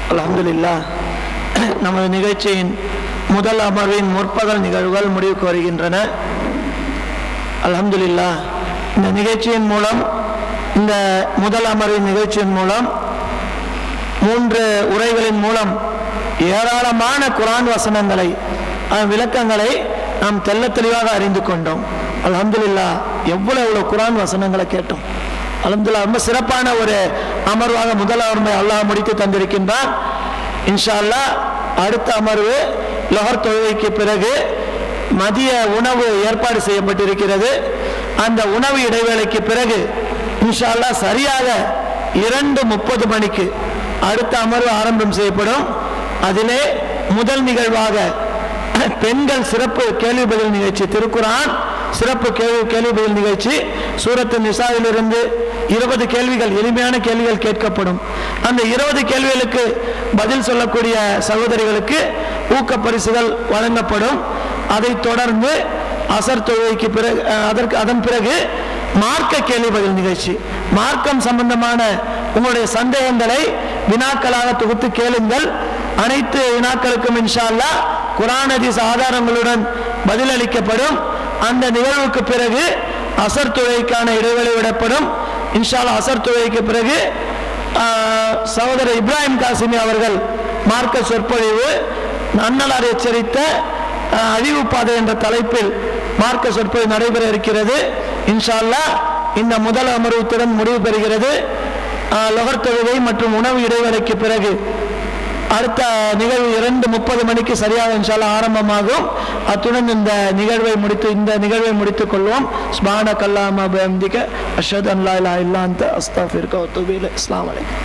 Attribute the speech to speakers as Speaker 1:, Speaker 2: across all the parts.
Speaker 1: அல்ஹம்துலில்லாஹ் நமது நிகழ்ச்சியின் முதல் அமர்வின் முற்பகல் நிகழ்வுகள் முடிவுக்கு வருகின்றன அல்ஹம்துலில்லாஹ் இந்த நிகழ்ச்சியின் மூலம் இந்த முதல் அமர்வின் நிகழ்ச்சியின் மூலம் மூன்று உரைகளின் மூலம் ஏராளமான குரான் வசனங்களை அதன் விளக்கங்களை நாம் தெள்ள தெளிவாக அறிந்து கொண்டோம் அல்ஹம்துலில்லாஹ் எவ்வளவு எவ்வளவு குரான் வசனங்களை கேட்டோம் அல்ஹம்துலில்லாஹ் ரொம்ப சிறப்பான ஒரு அமர்வாக முதல் அமர்வை அல்லாஹ் முடித்து தந்திருக்கின்றான் இன்ஷா அல்லாஹ் அடுத்த அமர்வு லொஹர் தொழுகைக்கு பிறகு மதிய உணவு ஏற்பாடு செய்யப்பட்டிருக்கிறது அந்த உணவு இடைவேளைக்கு பிறகு இன்ஷா அல்லாஹ் சரியாக இரண்டு முப்பது மணிக்கு அடுத்த அமர்வு ஆரம்பம் செய்யப்படும் அதிலே முதல் நிகழ்வாக பெண்கள் சிறப்பு கேள்வி பதில் நிகழ்ச்சி திருக்குரான் சிறப்பு கேள்வி கேள்வி பதில் நிகழ்ச்சி சூரத்து நிசாவிலிருந்து இருபது கேள்விகள் எளிமையான கேள்விகள் கேட்கப்படும் அந்த இருபது கேள்விகளுக்கு பதில் சொல்லக்கூடிய சகோதரிகளுக்கு ஊக்க பரிசுகள் வழங்கப்படும் அதைத் தொடர்ந்து அசர் தொழுகைக்கு பிறகு அஹ், அதற்கு அதன் பிறகு மார்க்க கேள்வி பதில் நிகழ்ச்சி மார்க்கம் சம்பந்தமான உங்களுடைய சந்தேகங்களை வினாக்களாக தொகுத்து கேளுங்கள் அனைத்து வினாக்களுக்கும் இன்ஷா அல்லாஹ் குரான் ஹதீஸ் ஆதாரங்களுடன் பதிலளிக்கப்படும் அந்த நிகழ்வுக்கு பிறகு அசர் தொழுகைக்கான இடைவெளி விடப்படும் இன்ஷா அல்லாஹ் அசர் தொழுகைக்கு பிறகு ஆஹ், சகோதரர் இப்ராஹிம் காசிமி அவர்கள் மார்க்க சொற்பொழிவு அன்னலார் எச்சரித்த ஆஹ், அழிவு பாதை என்ற தலைப்பில் மார்க்க சொற்பொழிவு நடைபெற இருக்கிறது இன்ஷா அல்லாஹ் இந்த முதல் அமர்வுத்துடன் முடிவு பெறுகிறது ஆஹ், லொகர் தொழுகை மற்றும் உணவு இடைவேளைக்கு பிறகு அடுத்த நிகழ்வு இரண்டு முப்பது மணிக்கு சரியாக இன்ஷால்லா ஆரம்பமாகும் அத்துடன் இந்த நிகழ்வை முடித்து இந்த நிகழ்வை முடித்துக் கொள்வோம் ஸ்பான கல்லாம பம்திக அஷத் அன்லா இல்லா இல்லா அந்த அஸ்தாஃபிர்க ஒத்துபீல் இஸ்லாம் அலைக்கும்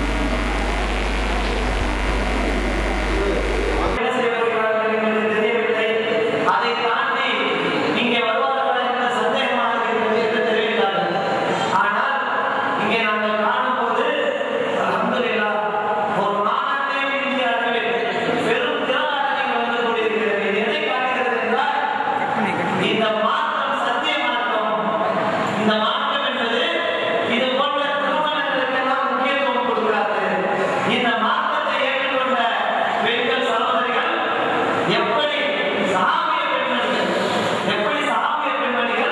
Speaker 2: என்ன செய்யப்படுகிறார்கள் என்பது தெரியவில்லை அதை தாண்டி இங்கே வருவார்களா என்ற சந்தேகமாக இருக்கிறது என்று தெரிவித்தார்கள் ஆனால் இங்கே நாங்கள் காணும்போது அல்ஹம்துலில்லாஹ் ஒரு மாநாட்டே இந்திய அளவில் பெரும் திரளாக வந்து கொண்டிருக்கிறது இது எதை காட்டுகிறது என்றால் இந்த மாற்றம் சத்திய மாற்றம் இந்த மாற்றம் என்பது இது போன்ற திருமணங்களுக்கெல்லாம் முக்கியத்துவம் கொடுக்கிறார்கள் இந்த மாற்றத்தை ஏற்றுக்கொண்ட பெண்கள் சகோதரிகள் எப்படி சஹாபிய பெண்மணிகள் எப்படி சஹாபிய பெண்மணிகள்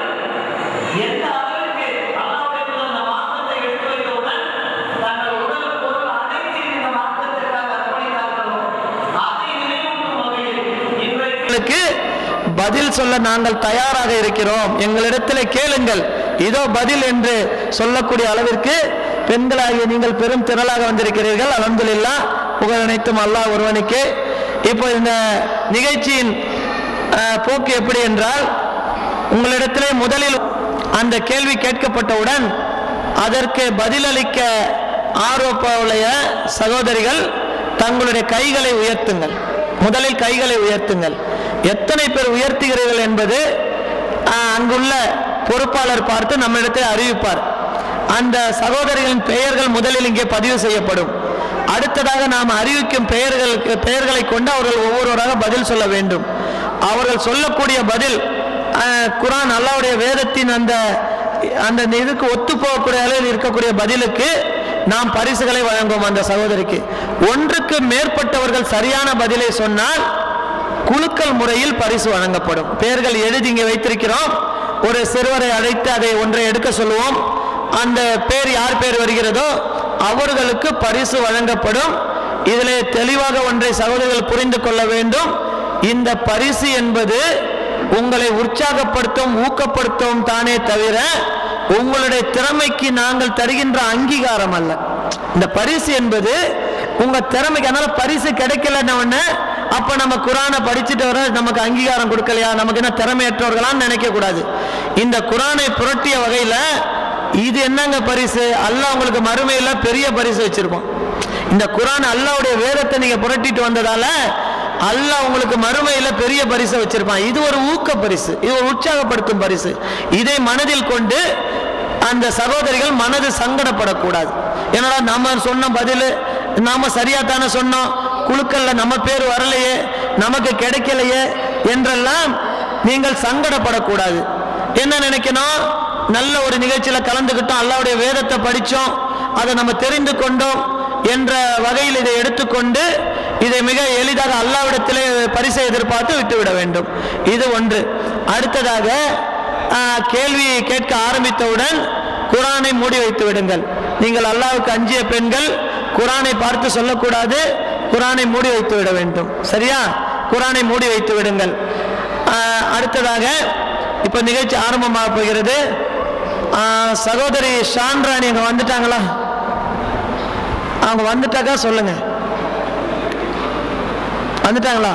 Speaker 2: எந்த அளவிற்கு அல்லாஹ்வுடைய தூதர் அந்த மாற்றத்தை எடுத்து வைத்தவுடன் தங்கள் உடல் பொருள் அனைத்தையும் இந்த மாற்றத்திற்காக அர்ப்பணித்தார்களோ அதை நினைவூட்டும் வகையில் இன்றைக்கு
Speaker 1: உங்களுக்கு பதில் சொல்ல நாங்கள் தயாராக இருக்கிறோம் எங்களிடத்தில் கேளுங்கள் இதோ பதில் என்று சொல்லக்கூடிய அளவிற்கு பெண்களாகிய நீங்கள் பெரும் திரளாக வந்திருக்கிறீர்கள் அலமதுல்லா புகழ் அனைத்தும் அல்லாஹ் ஒருவனுக்கு இப்போ இந்த நிகழ்ச்சியின் அஹ், போக்கு எப்படி என்றால் உங்களிடத்திலே முதலில் அந்த கேள்வி கேட்கப்பட்டவுடன் அதற்கு பதிலளிக்க ஆர்வப்படைய சகோதரிகள் தங்களுடைய கைகளை உயர்த்துங்கள் முதலில் கைகளை உயர்த்துங்கள் எத்தனை பேர் உயர்த்துகிறீர்கள் என்பது ஆஹ், அங்குள்ள பொறுப்பாளர் பார்த்து நம்மிடத்தில் அறிவிப்பார் அந்த சகோதரிகளின் பெயர்கள் முதலில் இங்கே பதிவு செய்யப்படும் அடுத்ததாக நாம் அறிவிக்கும் பெயர்களுக்கு பெயர்களை கொண்டு அவர்கள் ஒவ்வொருவராக பதில் சொல்ல வேண்டும் அவர்கள் சொல்லக்கூடிய பதில் ஆஹ், குர்ஆன் அல்லாஹ்வுடைய வேதத்தின் அந்த அந்த இதுக்கு ஒத்து போகக்கூடிய அளவில் இருக்கக்கூடிய பதிலுக்கு நாம் பரிசுகளை வழங்குவோம் அந்த சகோதரிக்கு ஒன்றுக்கு மேற்பட்டவர்கள் சரியான பதிலை சொன்னால் குலுக்கல் முறையில் பரிசு வழங்கப்படும் பெயர்கள் எழுதி இங்கே வைத்திருக்கிறோம் ஒரு சிறுவரை அழைத்து அதை ஒன்றை எடுக்க சொல்லுவோம் அந்த பேர் யார் பேர் வருகிறதோ அவர்களுக்கு பரிசு வழங்கப்படும் இதிலே தெளிவாக ஒன்றை சகோதரர்கள் புரிந்து கொள்ள வேண்டும் இந்த பரிசு என்பது உங்களை உற்சாகப்படுத்தும் ஊக்கப்படுத்தும் தானே தவிர உங்களுடைய திறமைக்கு நாங்கள் தருகின்ற அங்கீகாரம் அல்ல இந்த பரிசு என்பது உங்க திறமைக்கு அதனால பரிசு கிடைக்கலன்ன உடனே அப்ப நம்ம குரானை படிச்சுட்டு வர நமக்கு அங்கீகாரம் கொடுக்கலையா நமக்கு என்ன திறமையற்றவர்களான்னு நினைக்க கூடாது இந்த குரானை புரட்டிய வகையில இது என்னங்க பரிசு அல்லாஹ் உங்களுக்கு மறுமையில பெரிய பரிசு வச்சிருக்கோம் இந்த குரான் அல்லாஹ்வுடைய வேதத்தை நீங்க புரட்டிட்டு வந்ததால அல்லாஹ் உங்களுக்கு மறுமையில பெரிய பரிசை வச்சிருப்பான் இது ஒரு ஊக்க பரிசு இது ஒரு உற்சாகப்படுத்தும் பரிசு இதை மனதில் கொண்டு அந்த சகோதரிகள் மனது சங்கடப்படக்கூடாது என்னடா நம்ம சொன்ன பதில் நாம சரியா தானே சொன்னோம் குழுக்கள்ல நம்ம பேர் வரலையே நமக்கு கிடைக்கலையே என்றெல்லாம் நீங்கள் சங்கடப்படக்கூடாது என்ன நினைக்கணும் நல்ல ஒரு நிகழ்ச்சியில கலந்துக்கிட்டோம் அல்லாவுடைய வேதத்தை படிச்சோம் அதை நம்ம தெரிந்து கொண்டோம் என்ற வகையில் இதை எடுத்துக்கொண்டு இதை மிக எளிதாக அல்லாவிடத்திலே பரிசை எதிர்பார்த்து விட்டுவிட வேண்டும் இது ஒன்று அடுத்ததாக ஆஹ், கேள்வி கேட்க ஆரம்பித்தவுடன் குரானை மூடி வைத்து விடுங்கள் நீங்கள் அல்லாவுக்கு அஞ்சிய பெண்கள் குரானை பார்த்து சொல்லக்கூடாது குரானை மூடி வைத்து விட வேண்டும் சரியா குரானை மூடி வைத்து விடுங்கள் ஆஹ், அடுத்ததாக இப்போ நிகழ்ச்சி ஆரம்பமாக போகிறது ஆஹ், சகோதரி ஷான்ராணி அங்கே வந்துட்டாங்களா அவங்க வந்துட்டாக்கா சொல்லுங்க வந்துட்டாங்களா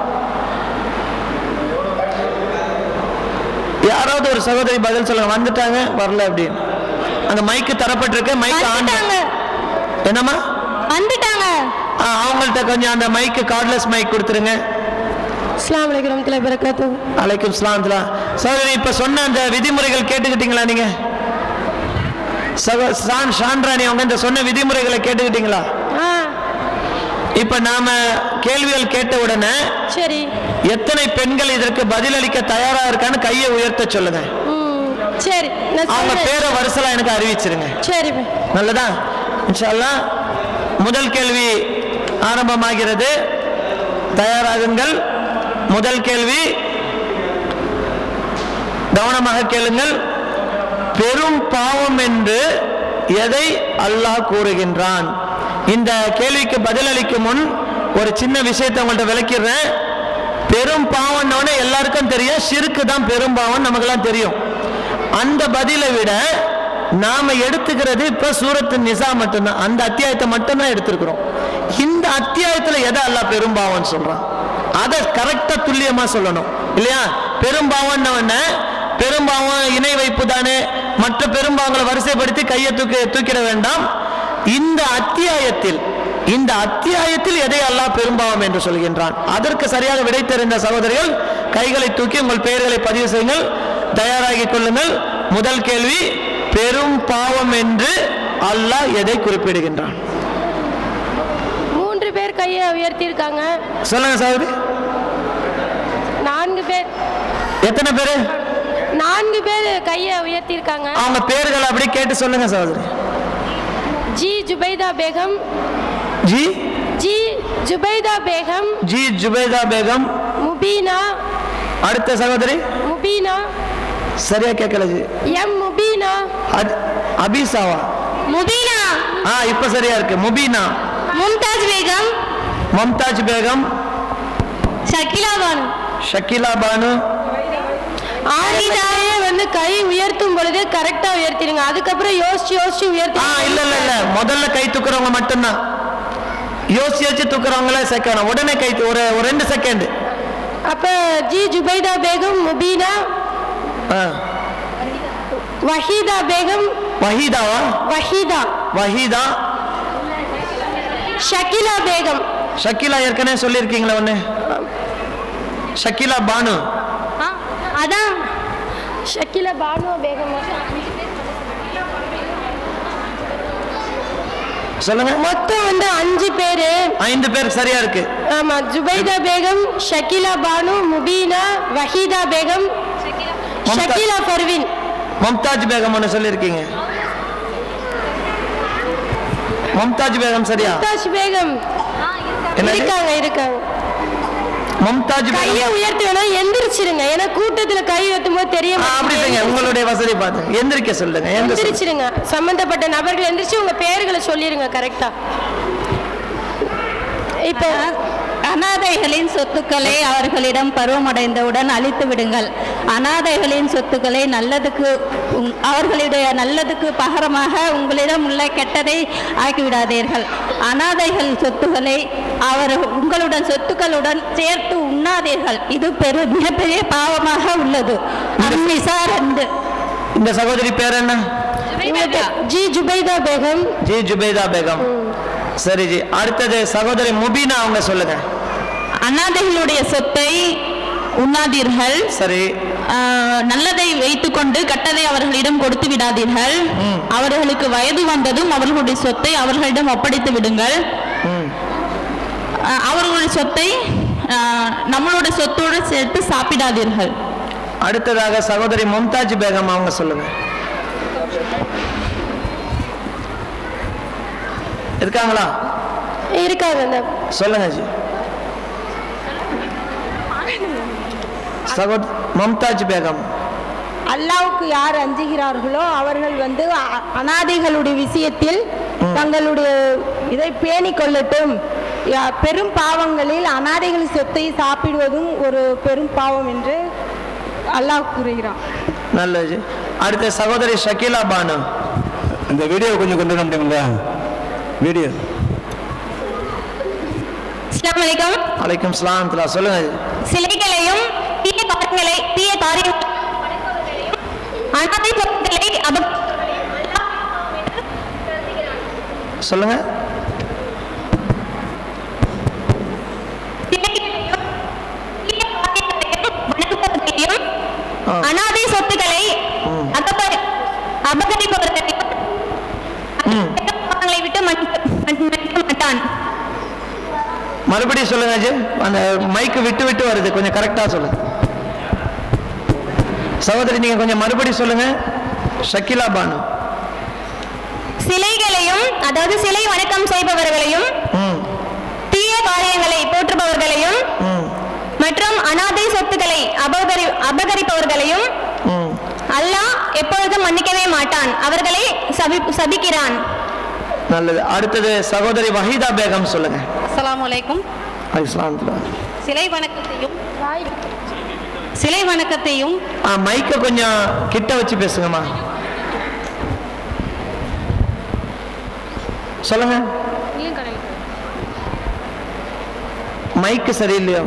Speaker 1: யாராவது ஒரு சகோதரி பதில் சொல்லுங்க வந்துட்டாங்க வரல அப்படின்னு அங்க மைக்கு தரப்பட்டிருக்கு மைக் ஆன்
Speaker 3: வந்துட்டாங்க
Speaker 1: என்னம்மா
Speaker 3: வந்துட்டாங்க
Speaker 1: ஆ, அவங்கள்ட்ட கொஞ்சம் அந்த மைக்கு கார்ட்லெஸ் மைக் கொடுத்துருங்க
Speaker 3: அஸ்லாம் வலைக்கம் வரமத்துல்லாஹி வரகாத்துஹு
Speaker 1: அலைக்கும் சலாம்துலா சகோதரி இப்ப சொன்ன அந்த விதிமுறைகள் கேட்டுக்கிட்டீங்களா நீங்க சகோ ஷான் ஷான்ராணி அவங்க இந்த சொன்ன விதிமுறைகளை கேட்டுக்கிட்டீங்களா
Speaker 3: ஆ
Speaker 1: இப்ப நாம கேள்விகள் கேட்ட உடனே
Speaker 3: சரி
Speaker 1: எத்தனை பெண்கள் இதற்கு பதிலளிக்க தயாரா இருக்கான்னு கையை உயர்த்த சொல்லுங்க
Speaker 3: ம் சரி நான்
Speaker 1: அவங்க
Speaker 3: சொல்றேன்.
Speaker 1: பேரை வரிசலா எனக்கு அறிவிச்சிருங்க
Speaker 3: சரி
Speaker 1: நல்லதா இன்ஷால்லா முதல் கேள்வி ஆரம்பமாகிறது தயாராகுங்கள் முதல் கேள்வி கவனமாக கேளுங்கள் பெரும் பாவம் என்று எதை அல்லாஹ் கூறுகின்றான் இந்த கேள்விக்கு பதிலளிக்கும் முன் ஒரு சின்ன விஷயத்தை உங்கள்ட்ட விளக்கிடுறேன் பெரும் பாவம்னு எல்லாருக்கும் தெரியும் ஷிருக்கு தான் பெரும் பாவம் நமக்கெல்லாம் தெரியும் அந்த பதிலை விட நாம எடுத்துக்கிறது இப்ப சூரத்து நிசா மட்டும்தான் அந்த அத்தியாயத்தை மட்டும்தான் எடுத்திருக்கிறோம் இந்த அத்தியாயத்துல எதை அல்லாஹ் பெரும்பாவம்னு சொல்றான் அதை கரெக்டா துல்லியமா சொல்லணும் இல்லையா பெரும்பாவம்னு பெரும்பாவம் இணை வைப்பு தானே மற்ற பெரும்பாவங்களை வரிசைப்படுத்தி கையை தூக்கி தூக்கிட வேண்டாம் இந்த அத்தியாயத்தில் இந்த அத்தியாயத்தில் எதை அல்லாஹ் பெரும்பாவம் என்று சொல்கின்றான் அதற்கு சரியாக விடை தெரிந்த சகோதரிகள் கைகளை தூக்கி உங்கள் பெயர்களை பதிவு செய்யுங்கள் தயாராகிக் கொள்ளுங்கள் முதல் கேள்வி பெரும் பாவம் என்று அல்லாஹ் எதை குறிப்பிடுகின்றான்
Speaker 3: மூன்று பேர் கையை உயர்த்தியிருக்காங்க
Speaker 1: சொல்லுங்க சகோதரி
Speaker 3: நான்கு பேர்
Speaker 1: எத்தனை பேரு
Speaker 3: நான்கு பேர் கையை உயர்த்தியிருக்காங்க
Speaker 1: அவங்க பேர்கள் அப்படி கேட்டு சொல்லுங்க சகோதரி
Speaker 3: ஜி ஜுபைதா பேகம்
Speaker 1: ஜி
Speaker 3: ஜி ஜுபைதா பேகம்
Speaker 1: ஜி ஜுபேதா பேகம்
Speaker 3: முபீனா
Speaker 1: அடுத்த சகோதரி
Speaker 3: முபீனா
Speaker 1: சரியா கேட்கல ஜி
Speaker 3: எம் முபீனா
Speaker 1: அத்- அபிசாவா
Speaker 3: முபீனா
Speaker 1: ஆ இப்ப சரியா இருக்கு முபீனா
Speaker 3: மும்தாஜ் பேகம்
Speaker 1: மம்தாஜ் பேகம்
Speaker 3: ஷக்கிலா பானு
Speaker 1: ஷக்கீலா பானு
Speaker 3: ஆரிதாயே வந்து கை உயர்த்தும் பொழுது கரெக்டா உயர்த்திடுங்க அதுக்கப்புறம் யோசிச்சு யோசிச்சு
Speaker 1: ஆ
Speaker 3: உயர்த்தி
Speaker 1: இல்ல இல்ல இல்ல முதல்ல கை தூக்குறவங்க மட்டும்தான் யோசிச்சு யோசிச்சு தூக்குறவங்கள செகண்ட் உடனே கை தூ- ஒரு ஒரு ரெண்டு செகண்ட்
Speaker 3: அப்ப ஜி ஜுபைதா பேகம் முபீனா வஹீதா பேகம்
Speaker 1: வஹீதாவா
Speaker 3: வஹீதா
Speaker 1: வஹீதா
Speaker 3: ஷக்கிலா பேகம்
Speaker 1: ஷக்கீலா ஏற்கனவே சொல்லியிருக்கீங்களா ஒண்ணு ஷக்கீலா பானு
Speaker 3: ஆ, அதான் ஷக்கிலா பானு பேகம்
Speaker 1: சொல்லுங்க
Speaker 3: மொத்தம் வந்து அஞ்சு பேரு
Speaker 1: ஐந்து பேர் சரியா இருக்கு
Speaker 3: ஆமா ஜுபைதா பேகம் ஷக்கிலா பானு முபீனா வஹீதா பேகம்
Speaker 1: மம்தா-
Speaker 3: ஷக்கிலா பர்வீன்
Speaker 1: மம்தாஜ் பேகம் ஒன்று சொல்லியிருக்கீங்க மம்தாஜ் பேகம் சரியா
Speaker 3: மும்தாஜ் பேகம்
Speaker 1: என்னது?
Speaker 3: இருக்காங்க இருக்காங்க
Speaker 1: மம்தாஜ்
Speaker 3: கையை
Speaker 1: பேகம்
Speaker 3: உயர்த்தி வேணா எந்திரிச்சிருங்க ஏன்னா கூட்டத்துல கை உயர்த்தும் போது தெரிய
Speaker 1: ஆ, அப்படி செய்யுங்க
Speaker 3: மாட்டேங்குது.
Speaker 1: உங்களுடைய வசதி பார்த்து எந்திரிக்க சொல்லுங்க எந்திரிச்சு
Speaker 3: எந்திரிச்சிருங்க சம்பந்தப்பட்ட நபர்கள் எந்திரிச்சு உங்க பெயர்களை சொல்லிருங்க கரெக்டா இப்ப
Speaker 4: அனாதைகளின் சொத்துக்களை அவர்களிடம் பருவமடைந்தவுடன் அழித்து விடுங்கள் அனாதைகளின் சொத்துக்களை நல்லதுக்கு உங்- அவர்களுடைய நல்லதுக்கு பகரமாக உங்களிடம் உள்ள கெட்டதை ஆக்கிவிடாதீர்கள் அனாதைகள் சொத்துக்களை அவர் உங்களுடன் சொத்துக்களுடன் சேர்த்து உண்ணாதீர்கள் இது பெரு மிகப்பெரிய பாவமாக உள்ளது அந்நிசா ரெண்டு
Speaker 1: இந்த சகோதரி பேர் என்ன
Speaker 3: இவங்க பேர் ஜி ஜுபைதா பேகம்
Speaker 1: ஜி ஜுபைதா பேகம் சரி ஜி அடுத்தது சகோதரி முபீனா அவங்க சொல்லுங்க
Speaker 4: அனாதைகளுடைய சொத்தை உண்ணாதீர்கள்
Speaker 1: சரி
Speaker 4: ஆஹ், நல்லதை வைத்துக்கொண்டு கட்டதை அவர்களிடம் கொடுத்து விடாதீர்கள்
Speaker 1: ம்.
Speaker 4: அவர்களுக்கு வயது வந்ததும் அவர்களுடைய சொத்தை அவர்களிடம் ஒப்படைத்து விடுங்கள்
Speaker 1: ம்
Speaker 4: ஆஹ், அவர்களுடைய சொத்தை ஆஹ், நம்மளுடைய சொத்தோடு சேர்த்து சாப்பிடாதீர்கள்
Speaker 1: அடுத்ததாக சகோதரி மும்தாஜ் பேகம் அவங்க சொல்லுங்க இருக்காங்களா
Speaker 3: இருக்காங்க இந்த
Speaker 1: சொல்லுங்க ஜி சகோத் மம்தாஜ் பேகம்
Speaker 5: அல்லாவுக்கு யார் அஞ்சுகிறார்களோ அவர்கள் வந்து அ- அனாதைகளுடைய விஷயத்தில் தங்களுடைய இதை பேணிக் கொள்ளட்டும் யா- பெரும் பாவங்களில் அனாதைகள் சொத்தை சாப்பிடுவதும் ஒரு பெரும் பாவம் என்று அல்லாஹ் கூறுகிறான்
Speaker 1: நல்லது ஜி அடுத்த சகோதரி ஷக்கீலா பானு
Speaker 6: இந்த வீடியோ கொஞ்சம் கொண்டு வர முடியுங்களா வீடியோ
Speaker 4: அஸ்ஸலாமு அலைக்கும்
Speaker 1: அலைக்கும் சலாம் தலா சொல்லுங்க ஜி.
Speaker 4: சிலைகளையும் தீய காரியங்களை தீய காரியங்களை அனாதை சொத்துக்களை அப
Speaker 1: சொல்லுங்க
Speaker 4: சிலைகளையும் தீய காரியங்களையும் வணங்குவதையும்
Speaker 1: ஆ.
Speaker 4: அனாதை சொத்துக்களை அகப்ப- அபகரிப்பவர்களையும் பாவங்களை விட்டு மன்னிக்க மன்னிக்க மாட்டான்
Speaker 1: மறுபடியும் சொல்லுங்க ஜி அந்த மைக்கு விட்டு விட்டு வருது கொஞ்சம் கரெக்டா சொல்லுங்க சகோதரி நீங்க கொஞ்சம் மறுபடியும் சொல்லுங்க ஷக்கீலா பானு
Speaker 4: சிலைகளையும் அதாவது சிலை வணக்கம் செய்பவர்களையும்
Speaker 1: ம்
Speaker 4: தீய காரியங்களை போற்றுபவர்களையும்
Speaker 1: ம்
Speaker 4: மற்றும் அனாதை சொத்துக்களை அபகரி அபகரிப்பவர்களையும்
Speaker 1: ம்
Speaker 4: அல்லாஹ் எப்பொழுதும் மன்னிக்கவே மாட்டான் அவர்களை சபி சபிக்கிறான்
Speaker 1: நல்லது அடுத்தது சகோதரி வஹீதா பேகம் சொல்லுங்க
Speaker 7: அஸ்ஸலாமு அலைக்கும்
Speaker 1: இஸ்லாம்
Speaker 7: சிலை வணக்கத்தையும் சிலை வணக்கத்தையும்
Speaker 1: ஆ மைக்கை கொஞ்சம் கிட்ட வச்சு பேசுங்கம்மா சொல்லுங்க மைக்கு சரியில்லையோ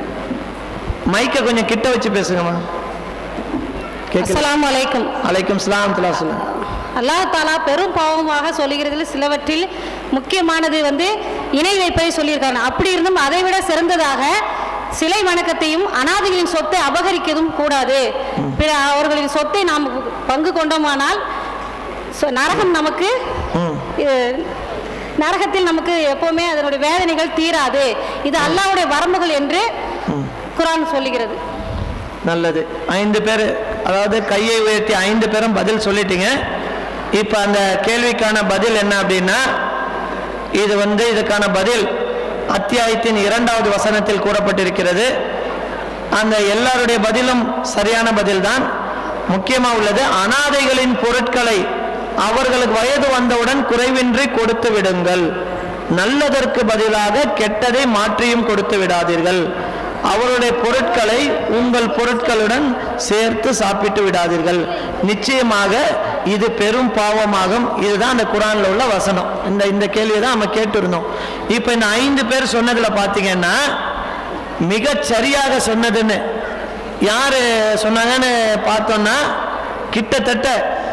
Speaker 1: மைக்கை கொஞ்சம் கிட்ட வச்சு பேசுங்கம்மா கேட்குது
Speaker 7: அஸ்ஸலாமு அலைக்கும்
Speaker 1: அலைக்கும் சலாம் தலா சொல்லுங்க
Speaker 7: அல்லாஹ் தாலா பெரும் பாவமாக சொல்லுகிறதில் சிலவற்றில் முக்கியமானது வந்து இணை வைப்பதை சொல்லியிருக்காங்க அப்படி இருந்தும் அதை விட சிறந்ததாக சிலை வணக்கத்தையும் அனாதைகளின் சொத்தை அபகரிக்கதும் கூடாது பிற அவர்களின் சொத்தை நாம் பங்கு கொண்டோமானால் சொ- நரகம் நமக்கு
Speaker 1: ம்
Speaker 7: அஹ், நரகத்தில் நமக்கு எப்பவுமே அதனுடைய வேதனைகள் தீராது இது அல்லாஹ்வுடைய வரம்புகள் என்று குரான் சொல்லுகிறது
Speaker 1: நல்லது ஐந்து பேர் அதாவது கையை உயர்த்தி ஐந்து பேரும் பதில் சொல்லிட்டீங்க இப்போ அந்த கேள்விக்கான பதில் என்ன அப்படின்னா இது வந்து இதுக்கான பதில் அத்தியாயத்தின் இரண்டாவது வசனத்தில் கூறப்பட்டிருக்கிறது அந்த எல்லாருடைய பதிலும் சரியான பதில்தான் முக்கியமாக உள்ளது அனாதைகளின் பொருட்களை அவர்களுக்கு வயது வந்தவுடன் குறைவின்றி கொடுத்து விடுங்கள் நல்லதற்கு பதிலாக கெட்டதை மாற்றியும் கொடுத்து விடாதீர்கள் அவருடைய பொருட்களை உங்கள் பொருட்களுடன் சேர்த்து சாப்பிட்டு விடாதீர்கள் நிச்சயமாக இது பெரும் பாவமாகும் இதுதான் அந்த குரான்ல உள்ள வசனம் இந்த இந்த கேள்வியை தான் நம்ம கேட்டிருந்தோம் இப்போ இந்த ஐந்து பேர் சொன்னதுல பார்த்தீங்கன்னா மிகச் சரியாக சொன்னதுன்னு யாரு சொன்னாங்கன்னு பார்த்தோம்னா கிட்டத்தட்ட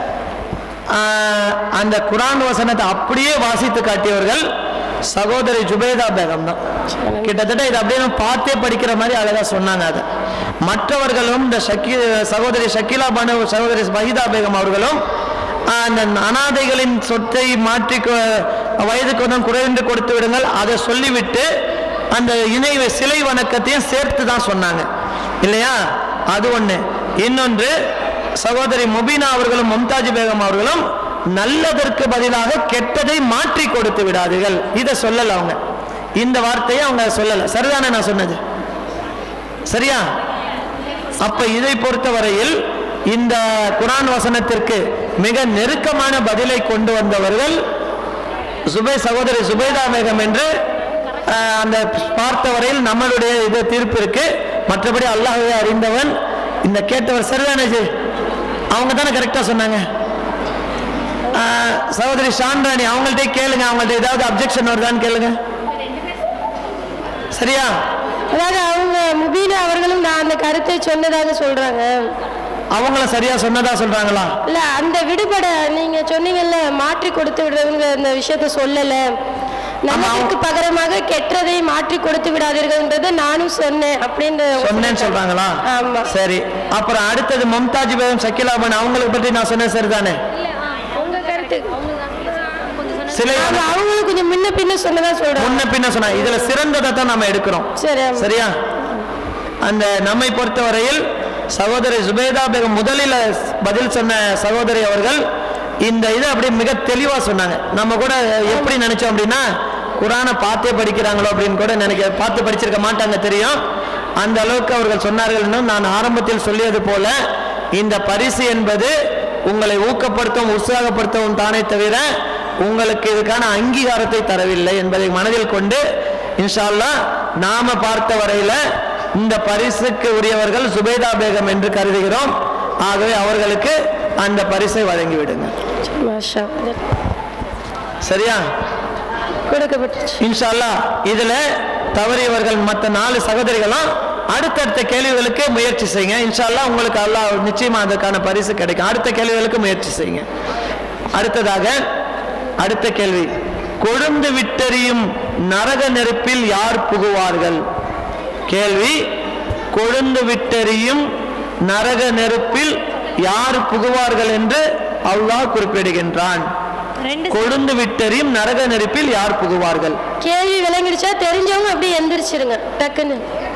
Speaker 1: ஆஹ், அந்த குரான் வசனத்தை அப்படியே வாசித்து காட்டியவர்கள் சகோதரி ஜுபேதா பேகம் தான் கிட்டத்தட்ட இது அப்படியே நம்ம பார்த்தே படிக்கிற மாதிரி அழகா சொன்னாங்க அதை மற்றவர்களும் இந்த ஷக்கி சகோதரி ஷக்கீலா பானு சகோதரி வஹிதா பேகம் அவர்களும் ஆஹ், அந்த அனாதைகளின் சொத்தை மாற்றி கொ- வயதுக்கு வந்து குறைந்து கொடுத்து விடுங்கள் அதை சொல்லிவிட்டு அந்த இணை சிலை வணக்கத்தையும் சேர்த்து தான் சொன்னாங்க இல்லையா அது ஒண்ணு இன்னொன்று சகோதரி முபீனா அவர்களும் மும்தாஜ் பேகம் அவர்களும் நல்லதற்கு பதிலாக கெட்டதை மாற்றி கொடுத்து விடாதீர்கள் இதை சொல்லல அவங்க இந்த வார்த்தையை அவங்க சொல்லல சரிதானே நான் சொன்னது சரியா அப்ப இதை பொறுத்தவரையில் இந்த குரான் வசனத்திற்கு மிக நெருக்கமான பதிலை கொண்டு வந்தவர்கள் சுபை சகோதரி சுபைதா மேகம் என்று ஆஹ், அந்த பார்த்த வரையில் நம்மளுடைய இது தீர்ப்பு இருக்கு மற்றபடி அல்லாஹ்வை அறிந்தவன் இந்த கேட்டவர் சரிதானே ஜி அவங்க தானே கரெக்டா சொன்னாங்க ஆஹ், சகோதரி ஷான்ராணி அவங்கள்ட்ட கேளுங்க அவங்கள்ட்ட ஏதாவது அப்ஜெக்ஷன் வருதான்னு கேளுங்க சரியா
Speaker 3: அதாவது அவங்க முபீனா அவர்களும் நான் அந்த கருத்தை சொன்னதாக சொல்றாங்க
Speaker 1: அவங்கள சரியா சொன்னதா சொல்றாங்களா
Speaker 3: இல்ல அந்த விடுபட நீங்க சொன்னீங்கல்ல மாற்றி கொடுத்து விடுறதுங்க அந்த விஷயத்த சொல்லல நல்லதற்கு பகரமாக கெட்டதை மாற்றி கொடுத்து விடாதீர்கள்ன்றதை நானும் சொன்னேன் அப்படின்னு
Speaker 1: சொன்னேன்னு சொல்றாங்களா
Speaker 3: ஆமா
Speaker 1: சரி அப்புறம் அடுத்தது மும்தாஜ் பேகம் சக்கிலாபன் அவங்களுக்கு பற்றி நான் சொன்னேன் சரிதானே
Speaker 3: உங்க கருத்து
Speaker 1: சிலை
Speaker 3: ஆமா, அவங்களும் கொஞ்சம் முன்ன பின்ன சொன்னதா சொல்றாங்க
Speaker 1: முன்ன பின்ன சொன்னா இதுல சிறந்ததை தான் நம்ம எடுக்கிறோம்
Speaker 3: சரி ஆமா.
Speaker 1: சரியா அந்த நம்மை பொறுத்தவரையில் சகோதரி சுபேதா பேகம் முதலில் பதில் சொன்ன சகோதரி அவர்கள் இந்த இதை அப்படியே மிக தெளிவா சொன்னாங்க நம்ம கூட எப்படி நினைச்சோம் அப்படின்னா குரானை பார்த்தே படிக்கிறாங்களோ அப்படின்னு கூட நினைக்க பார்த்து படிச்சிருக்க மாட்டாங்க தெரியும் அந்த அளவுக்கு அவர்கள் சொன்னார்கள் இன்னும் நான் ஆரம்பத்தில் சொல்லியது போல இந்த பரிசு என்பது உங்களை ஊக்கப்படுத்தவும் உற்சாகப்படுத்தவும் தானே தவிர உங்களுக்கு இதுக்கான அங்கீகாரத்தை தரவில்லை என்பதை மனதில் கொண்டு இன்ஷா அல்லாஹ் நாம பார்த்த வரையில இந்த பரிசுக்கு உரியவர்கள் சுபைதா பேகம் என்று கருதுகிறோம் ஆகவே அவர்களுக்கு அந்த பரிசை வழங்கி விடுங்க
Speaker 3: மாஷா அல்லாஹ்.
Speaker 1: சரியா
Speaker 3: கொடுக்கப்பட்டுச்சு
Speaker 1: இன்ஷா அல்லாஹ் இதுல தவறியவர்கள் மற்ற நாலு சகோதரிகளும் அடுத்தடுத்த கேள்விகளுக்கு முயற்சி செய்யுங்க இன்ஷா அல்லாஹ் உங்களுக்கு அல்லாஹ் நிச்சயமா அதுக்கான பரிசு கிடைக்கும் அடுத்த கேள்விகளுக்கு முயற்சி செய்யுங்க அடுத்ததாக அடுத்த கேள்வி கொழுந்து விட்டெறியும் நரக நெருப்பில் யார் புகுவார்கள் கேள்வி கொழுந்து விட்டெறியும் நரக நெருப்பில் யார் புகுவார்கள் என்று அல்லாஹ் குறிப்பிடுகின்றான் கொழுந்து விட்டெறியும் நரக நெருப்பில் யார் புகுவார்கள்
Speaker 3: கேள்வி விளங்கிடுச்சா தெரிஞ்சவங்க அப்படியே எந்திரிச்சிருங்க டக்குன்னு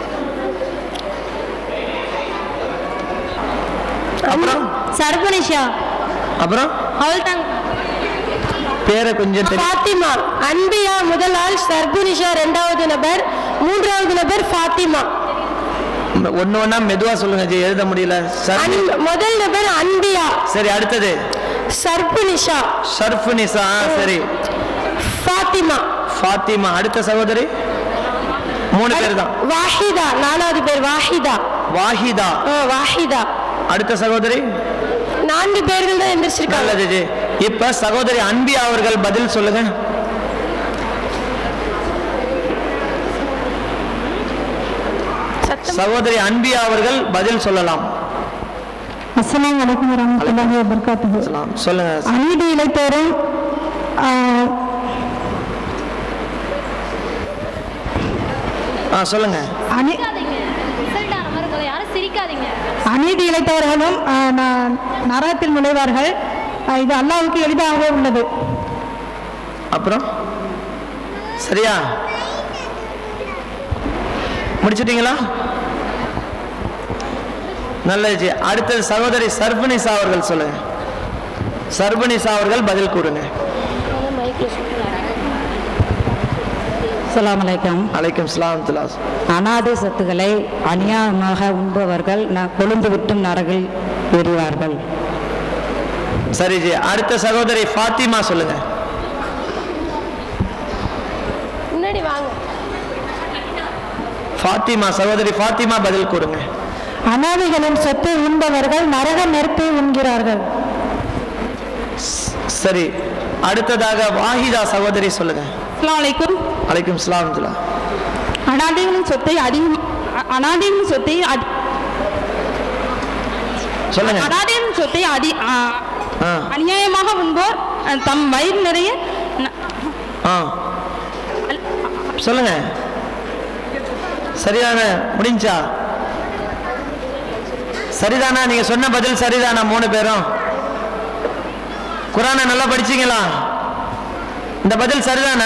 Speaker 1: அப்புறம்
Speaker 7: சர்பனிஷா
Speaker 1: அப்புறம்
Speaker 7: அவள் தான்
Speaker 1: பேரை கொஞ்சம் தெரியும்
Speaker 3: ஃபாத்திமா அன்பியா முதல் ஆள் சர்புனிஷா இரண்டாவது நபர் மூன்றாவது நபர் ஃபாத்திமா
Speaker 1: ஒண்ணு ஒண்ணா மெதுவா சொல்லுங்க ஜி எழுத முடியல சரி
Speaker 3: அன்- முதல் நபர் அன்பியா
Speaker 1: சரி அடுத்தது
Speaker 3: சர்புனிஷா
Speaker 1: ஷர்ஃப் நிசா ஆ, சரி
Speaker 3: ஃபாத்திமா
Speaker 1: ஃபாத்திமா அடுத்த சகோதரி மூணு பேர் தான்
Speaker 3: வாஹிதா நாலாவது பேர் வாஹிதா
Speaker 1: வாஹிதா
Speaker 3: ஆ, வாஹிதா
Speaker 1: அடுத்த சகோதரி
Speaker 3: நான்கு பேர்கள் தான் எந்திரிச்சிருக்காங்க
Speaker 1: நல்லது ஜி இப்ப சகோதரி அன்பியா அவர்கள் பதில் சொல்லுங்க
Speaker 3: சத்தம்
Speaker 1: சகோதரி அன்பியா அவர்கள் பதில் சொல்லலாம்
Speaker 5: அஸ்ஸலாமு அலைக்கும் வரமத்துல்லாஹி வபரகாத்துஹு
Speaker 1: சொல்லலாம். சொல்லுங்க
Speaker 5: அநீதி இழைத்தோரும் ஆஹ்,
Speaker 1: ஆ சொல்லுங்க
Speaker 5: அநீ-
Speaker 8: யாரும் சிரிக்காதீங்க
Speaker 5: அநீதி இழைத்தவர்களும் ஆஹ், ந- நரகத்தில் நுழைவார்கள் ஆஹ், இது அல்லாஹ்வுக்கு எளிதாகவே உள்ளது
Speaker 1: அப்புறம் சரியா முடிச்சிட்டீங்களா நல்லது ஜி அடுத்தது சகோதரி சர்பனிசா அவர்கள் சொல்லுங்க சர்பனிசா அவர்கள் பதில் கூறுங்க
Speaker 9: அஸ்ஸலாமு அலைக்கும்
Speaker 1: அலைக்கும் சலாம் துலாஸ்
Speaker 9: அனாதை சொத்துக்களை அநியாயமாக உண்பவர்கள் ந- கொழுந்து விட்டும் நரகில் எறிவார்கள்
Speaker 1: சரி ஜி அடுத்த சகோதரி ஃபாத்திமா சொல்லுங்க
Speaker 3: முன்னாடி வாங்க
Speaker 1: ஃபாத்திமா சகோதரி ஃபாத்திமா பதில் கூறுங்க
Speaker 5: அனாதைகளின் சொத்தை உண்பவர்கள் நரக நெருப்பை உண்கிறார்கள்
Speaker 1: சரி அடுத்ததாக வாஹிதா சகோதரி சொல்லுங்க
Speaker 7: அஸ்ஸலாமு அலைக்கும்
Speaker 1: அலைக்கும் சலாம் துலா
Speaker 7: அனாதைகளின் சொத்தை அதிகம் அ- அனாதைகளின் சொத்தை அதி-
Speaker 1: சொல்லுங்க
Speaker 7: அனாதைகளின் சொத்தை அதி அ-
Speaker 1: ஆ
Speaker 7: அநியாயமாக உண்போர் அ, தம் வயிறு நிறைய ந-
Speaker 1: ஆ சொல்லுங்க சரிதான முடிஞ்சா சரிதானா நீங்க சொன்ன பதில் சரிதானா மூணு பேரும் குரானை நல்லா படிச்சீங்களா இந்த பதில் சரிதானா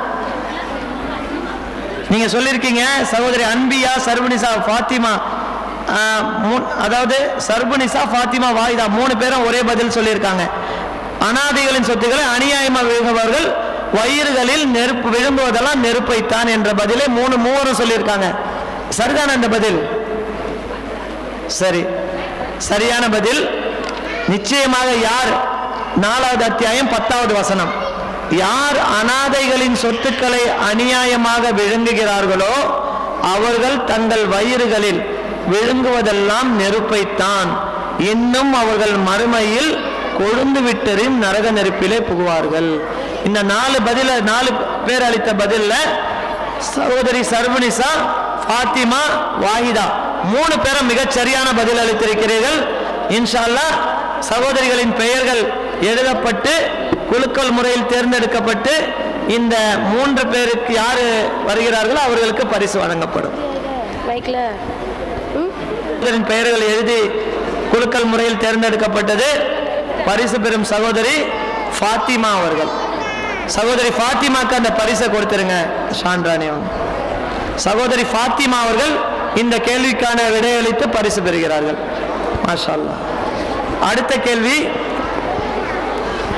Speaker 1: நீங்க சொல்லியிருக்கீங்க சகோதரி அன்பியா சர்வனிசா ஃபாத்திமா ஆ, மூ- அதாவது சர்புனிசா ஃபாத்திமா வாயிதா மூணு பேரும் ஒரே பதில் சொல்லியிருக்காங்க அனாதைகளின் சொத்துக்களை அநியாயமா விழுங்குபவர்கள் வயிறுகளில் நெருப்பு விழுங்குவதெல்லாம் நெருப்பைத்தான் என்ற பதிலை மூணு மூவரும் சொல்லியிருக்காங்க சரிதான இந்த பதில் சரி சரியான பதில் நிச்சயமாக யார் நாலாவது அத்தியாயம் பத்தாவது வசனம் யார் அனாதைகளின் சொத்துக்களை அநியாயமாக விழுங்குகிறார்களோ அவர்கள் தங்கள் வயிறுகளில் விழுங்குவதெல்லாம் நெருப்பைத்தான் இன்னும் அவர்கள் மறுமையில் கொழுந்து விட்டரின் நரக நெருப்பிலே புகுவார்கள் இந்த நாலு பதில நாலு பேர் அளித்த பதில்ல சகோதரி சர்வனிசா ஃபாத்திமா வாஹிதா மூணு பேரும் மிகச் சரியான பதில் அளித்திருக்கிறீர்கள் இன்ஷா அல்லாஹ் சகோதரிகளின் பெயர்கள் எழுதப்பட்டு குலுக்கல் முறையில் தேர்ந்தெடுக்கப்பட்டு இந்த மூன்று பேருக்கு யாரு வருகிறார்களோ அவர்களுக்கு பரிசு வழங்கப்படும்
Speaker 3: மைக்ல
Speaker 1: சகோதரின் பெயர்கள் எழுதி குலுக்கல் முறையில் தேர்ந்தெடுக்கப்பட்டது பரிசு பெறும் சகோதரி ஃபாத்திமா அவர்கள் சகோதரி ஃபாத்திமாக்கு அந்த பரிசை கொடுத்துருங்க ஷான்ராணி அவங்க சகோதரி ஃபாத்திமா அவர்கள் இந்த கேள்விக்கான விடையளித்து பரிசு பெறுகிறார்கள் மாஷா அல்லாஹ் அடுத்த கேள்வி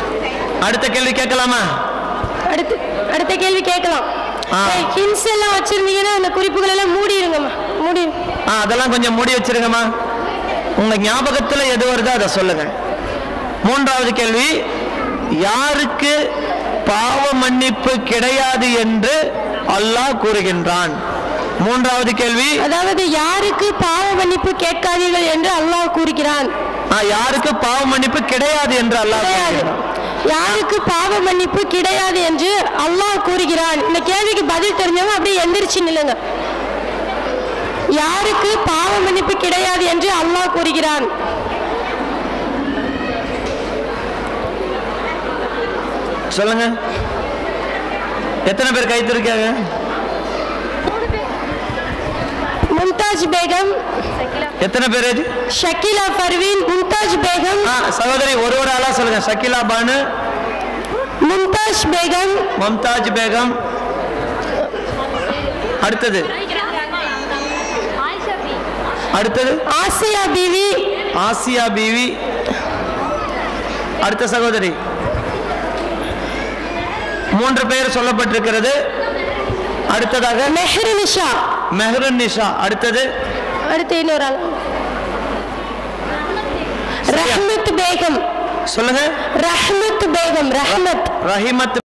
Speaker 1: அடுத்த கேள்வி கேட்கலாமா
Speaker 3: அடுத்து அடுத்த கேள்வி கேட்கலாம்
Speaker 1: ஆ.
Speaker 3: ஹின்ஸ் எல்லாம் வச்சிருந்தீங்கன்னா அந்த குறிப்புகள் எல்லாம் மூடிடுங்கம்மா மூடி
Speaker 1: ஆ அதெல்லாம் கொஞ்சம் மூடி வச்சிருங்கம்மா உங்க ஞாபகத்துல எது வருதோ அதை சொல்லுங்க மூன்றாவது கேள்வி யாருக்கு பாவ மன்னிப்பு கிடையாது என்று அல்லாஹ் கூறுகின்றான் மூன்றாவது கேள்வி
Speaker 3: அதாவது யாருக்கு பாவ மன்னிப்பு கேட்காதீர்கள் என்று அல்லாஹ் கூறுகிறான்
Speaker 1: ஆ, யாருக்கு பாவ மன்னிப்பு கிடையாது என்று அல்லாஹ்
Speaker 3: கிடையாது
Speaker 1: கூறுகின்றான்.
Speaker 3: யாருக்கு பாவ மன்னிப்பு கிடையாது என்று அல்லாஹ் கூறுகிறான் இந்த கேள்விக்கு பதில் தெரிஞ்சவங்க அப்படியே எந்திரிச்சு நில்லுங்க யாருக்கு பாவ மன்னிப்பு கிடையாது என்று அல்லாஹ் கூறுகிறான்
Speaker 1: சொல்லுங்க எத்தனை பேர் கைத்திருக்காங்க
Speaker 3: மும்தாஜ் பேகம்
Speaker 1: எத்தனை பேர் இது
Speaker 3: ஷக்கீலா பர்வீன் மும்தாஜ் பேகம்
Speaker 1: ஆ, சகோதரி ஒரு ஒரு ஆளா சொல்லுங்க ஷக்கிலா பானு
Speaker 3: மும்தாஜ் பேகம்
Speaker 1: மம்தாஜ் பேகம் அடுத்தது
Speaker 8: ஆயிஷா பி
Speaker 1: அடுத்தது
Speaker 3: ஆசியா பிவி
Speaker 1: ஆசியா பீவி அடுத்த சகோதரி மூன்று பேர் சொல்லப்பட்டிருக்கிறது அடுத்ததாக
Speaker 3: மெஹ்ரு நிஷா
Speaker 1: மெஹருன் நிஷா அடுத்தது
Speaker 3: அடுத்து இன்னொரு ஆள் ரஹ்மத் பேகம்
Speaker 1: சொல்லுங்க
Speaker 3: ரஹ்மத் பேகம் ரஹ்மத்
Speaker 1: ரஹிமத்